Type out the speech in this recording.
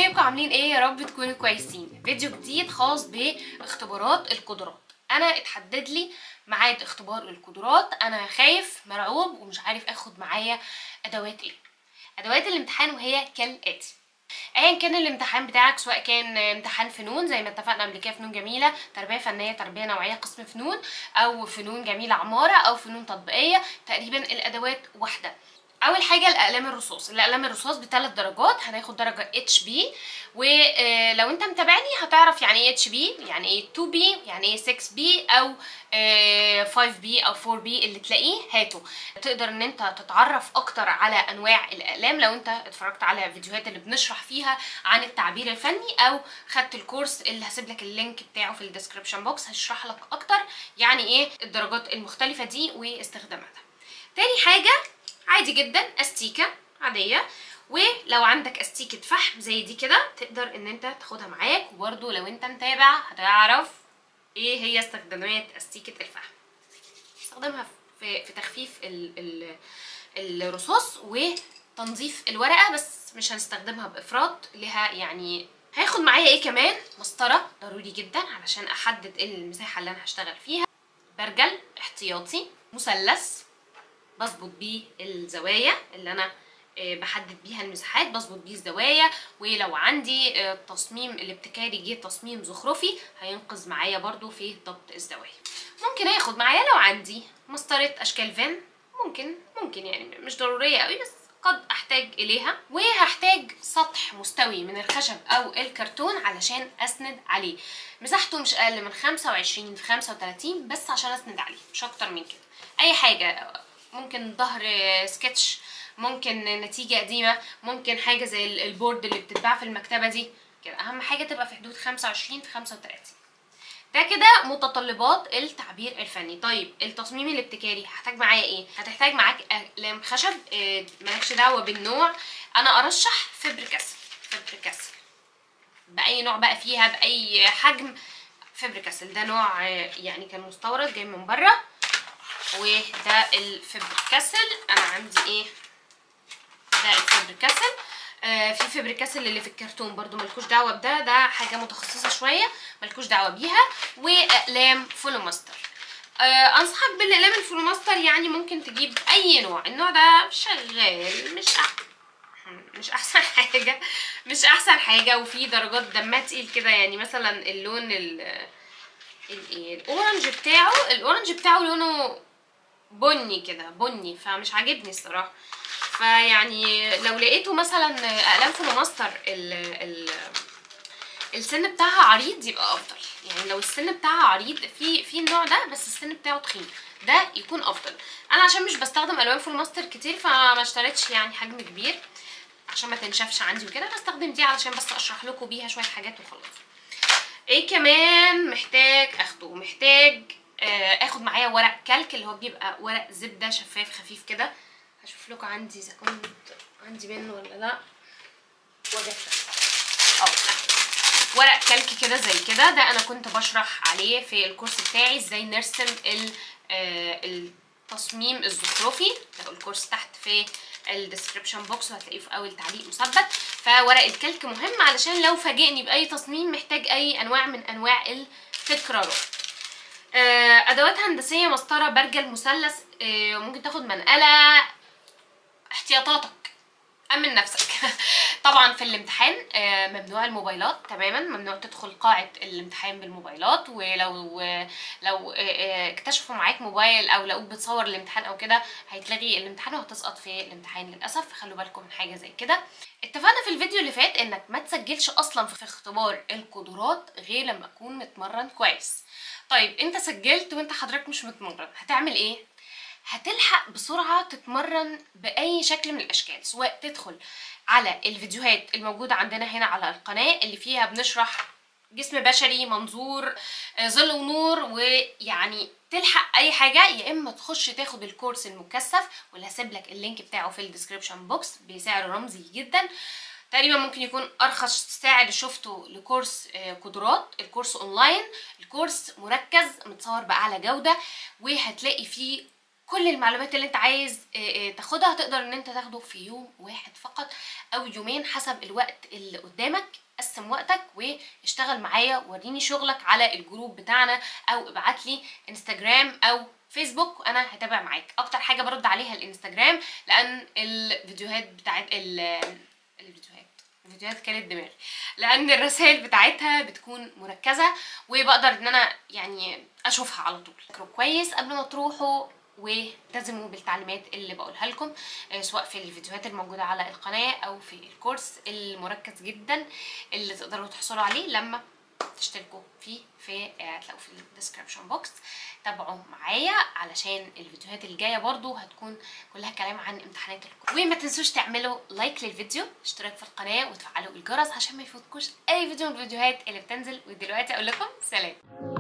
ازيكم عاملين ايه يا رب تكونوا كويسين فيديو جديد خاص باختبارات القدرات انا اتحدد لي ميعاد اختبار القدرات انا خايف مرعوب ومش عارف اخد معايا ادوات ايه ادوات الامتحان وهي كالاتي ايا كان الامتحان بتاعك سواء كان امتحان فنون زي ما اتفقنا قبل كده فنون جميله تربيه فنيه تربيه نوعيه قسم فنون او فنون جميله عماره او فنون تطبيقيه تقريبا الادوات واحده اول حاجه الاقلام الرصاص الاقلام الرصاص بثلاث درجات هناخد درجه اتش بي ولو انت متابعني هتعرف يعني ايه اتش بي يعني ايه 2 بي يعني ايه 6 بي او 5 بي او 4 بي اللي تلاقيه هاته تقدر ان انت تتعرف اكتر على انواع الاقلام لو انت اتفرجت على فيديوهات اللي بنشرح فيها عن التعبير الفني او خدت الكورس اللي هسيب لك اللينك بتاعه في الديسكربشن بوكس هشرح لك اكتر يعني ايه الدرجات المختلفه دي واستخداماتها تاني حاجه عادي جدا استيكه عاديه ولو عندك استيكه فحم زي دي كده تقدر ان انت تاخدها معاك وبرده لو انت متابع هتعرف ايه هي استخدامات استيكه الفحم استخدمها في في تخفيف ال ال الرصاص وتنظيف الورقه بس مش هنستخدمها بافراط لها يعني هاخد معايا ايه كمان مسطره ضروري جدا علشان احدد المساحه اللي انا هشتغل فيها برجل احتياطي مثلث بظبط بيه الزوايا اللي انا بحدد بيها المساحات بظبط بيه الزوايا ولو عندي التصميم الابتكاري جه تصميم زخرفي هينقذ معايا برضو في ضبط الزوايا ممكن اخد معايا لو عندي مسطره اشكال فان ممكن ممكن يعني مش ضروريه قوي بس قد احتاج اليها وهحتاج سطح مستوي من الخشب او الكرتون علشان اسند عليه مساحته مش اقل من 25 ل 35 بس عشان اسند عليه مش اكتر من كده اي حاجه ممكن ظهر سكتش ممكن نتيجة قديمة ممكن حاجة زي البورد اللي بتتباع في المكتبة دي كده أهم حاجة تبقى في حدود 25 ل 35 ده كده متطلبات التعبير الفني طيب التصميم الابتكاري هحتاج معايا ايه هتحتاج معاك اقلام خشب اه مالكش دعوه بالنوع انا ارشح فبر كسل فبر كسل باي نوع بقى فيها باي حجم فبر كسل ده نوع يعني كان مستورد جاي من بره وده الفبر كسل انا عندي ايه ده الفبر كسل آه في فبر كسل اللي في الكرتون برضو ملكوش دعوه بده ده حاجه متخصصه شويه ملكوش دعوه بيها واقلام فلوماستر آه انصحك بالاقلام الفلوماستر يعني ممكن تجيب اي نوع النوع ده شغال مش أح... مش احسن حاجه مش احسن حاجه وفي درجات دمها تقيل كده يعني مثلا اللون ال الايه الاورنج بتاعه الاورنج بتاعه لونه بني كده بني فمش عاجبني الصراحه فيعني لو لقيته مثلا اقلام فلوماستر ال ال السن بتاعها عريض يبقى افضل يعني لو السن بتاعها عريض في في النوع ده بس السن بتاعه تخين ده يكون افضل انا عشان مش بستخدم الوان فلوماستر كتير فما اشتريتش يعني حجم كبير عشان ما تنشفش عندي وكده بستخدم دي علشان بس اشرح لكم بيها شويه حاجات وخلاص ايه كمان محتاج اخده محتاج اخد معايا ورق كلك اللي هو بيبقى ورق زبده شفاف خفيف كده هشوف لكم عندي اذا كنت عندي منه ولا لا وجدت اه ورق كلك كده زي كده ده انا كنت بشرح عليه في الكورس بتاعي ازاي نرسم التصميم الزخرفي ده الكورس تحت في الديسكربشن بوكس وهتلاقيه في اول تعليق مثبت فورق الكلك مهم علشان لو فاجئني باي تصميم محتاج اي انواع من انواع التكرارات ادوات هندسيه مسطره برجل مثلث ممكن تاخد منقله احتياطاتك امن نفسك طبعا في الامتحان ممنوع الموبايلات تماما ممنوع تدخل قاعه الامتحان بالموبايلات ولو لو اكتشفوا معاك موبايل او لقوك بتصور الامتحان او كده هيتلغي الامتحان وهتسقط في الامتحان للاسف فخلوا بالكم من حاجه زي كده اتفقنا في الفيديو اللي فات انك ما تسجلش اصلا في اختبار القدرات غير لما تكون متمرن كويس طيب انت سجلت وانت حضرتك مش متمرن هتعمل ايه هتلحق بسرعة تتمرن بأي شكل من الأشكال سواء تدخل على الفيديوهات الموجودة عندنا هنا على القناة اللي فيها بنشرح جسم بشري منظور ظل ونور ويعني تلحق اي حاجه يا اما تخش تاخد الكورس المكثف واللي هسيب لك اللينك بتاعه في الديسكربشن بوكس بسعر رمزي جدا تقريبا ممكن يكون ارخص سعر شفته لكورس قدرات الكورس اونلاين الكورس مركز متصور باعلى جوده وهتلاقي فيه كل المعلومات اللي انت عايز اه، اه، تاخدها تقدر ان انت تاخده في يوم واحد فقط او يومين حسب الوقت اللي قدامك قسم وقتك واشتغل معايا وريني شغلك على الجروب بتاعنا او ابعت لي انستجرام او فيسبوك وانا هتابع معاك اكتر حاجه برد عليها الانستجرام لان الفيديوهات بتاعت ال- الفيديوهات الفيديوهات كانت دماغي لان الرسائل بتاعتها بتكون مركزه وبقدر ان انا يعني اشوفها على طول فكروا كويس قبل ما تروحوا والتزموا بالتعليمات اللي بقولها لكم آه، سواء في الفيديوهات الموجوده على القناه او في الكورس المركز جدا اللي تقدروا تحصلوا عليه لما تشتركوا فيه في آه، هتلاقوه في الديسكربشن بوكس تابعوا معايا علشان الفيديوهات الجايه برضو هتكون كلها كلام عن امتحانات الكورس وما تنسوش تعملوا لايك للفيديو اشتراك في القناه وتفعلوا الجرس عشان ما يفوتكوش اي فيديو من الفيديوهات اللي بتنزل ودلوقتي اقول لكم سلام